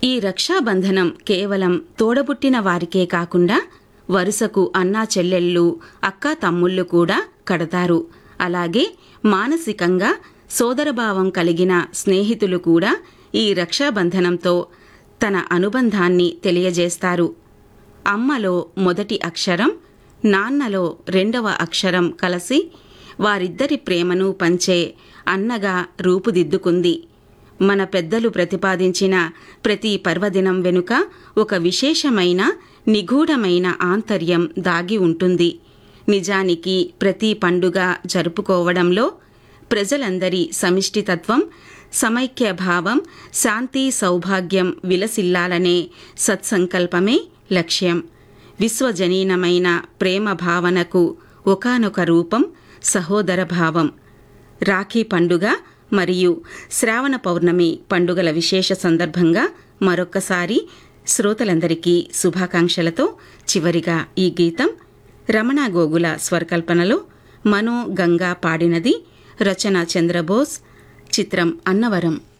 ఈ రక్షాబంధనం కేవలం తోడబుట్టిన వారికే కాకుండా వరుసకు అన్నా చెల్లెళ్ళు అక్కా తమ్ముళ్ళు కూడా కడతారు అలాగే మానసికంగా సోదరభావం కలిగిన స్నేహితులు కూడా ఈ రక్షాబంధనంతో తన అనుబంధాన్ని తెలియజేస్తారు అమ్మలో మొదటి అక్షరం నాన్నలో రెండవ అక్షరం కలిసి వారిద్దరి ప్రేమను పంచే అన్నగా రూపుదిద్దుకుంది మన పెద్దలు ప్రతిపాదించిన ప్రతి పర్వదినం వెనుక ఒక విశేషమైన నిగూఢమైన ఆంతర్యం దాగి ఉంటుంది నిజానికి ప్రతి పండుగ జరుపుకోవడంలో ప్రజలందరి సమిష్టితత్వం సమైక్య భావం శాంతి సౌభాగ్యం విలసిల్లాలనే సత్సంకల్పమే లక్ష్యం విశ్వజనీనమైన ప్రేమ భావనకు ఒకానొక రూపం సహోదర భావం రాఖీ పండుగ మరియు శ్రావణ పౌర్ణమి పండుగల విశేష సందర్భంగా మరొక్కసారి శ్రోతలందరికీ శుభాకాంక్షలతో చివరిగా ఈ గీతం రమణ గోగుల స్వరకల్పనలో మనో గంగా పాడినది రచన చంద్రబోస్ చిత్రం అన్నవరం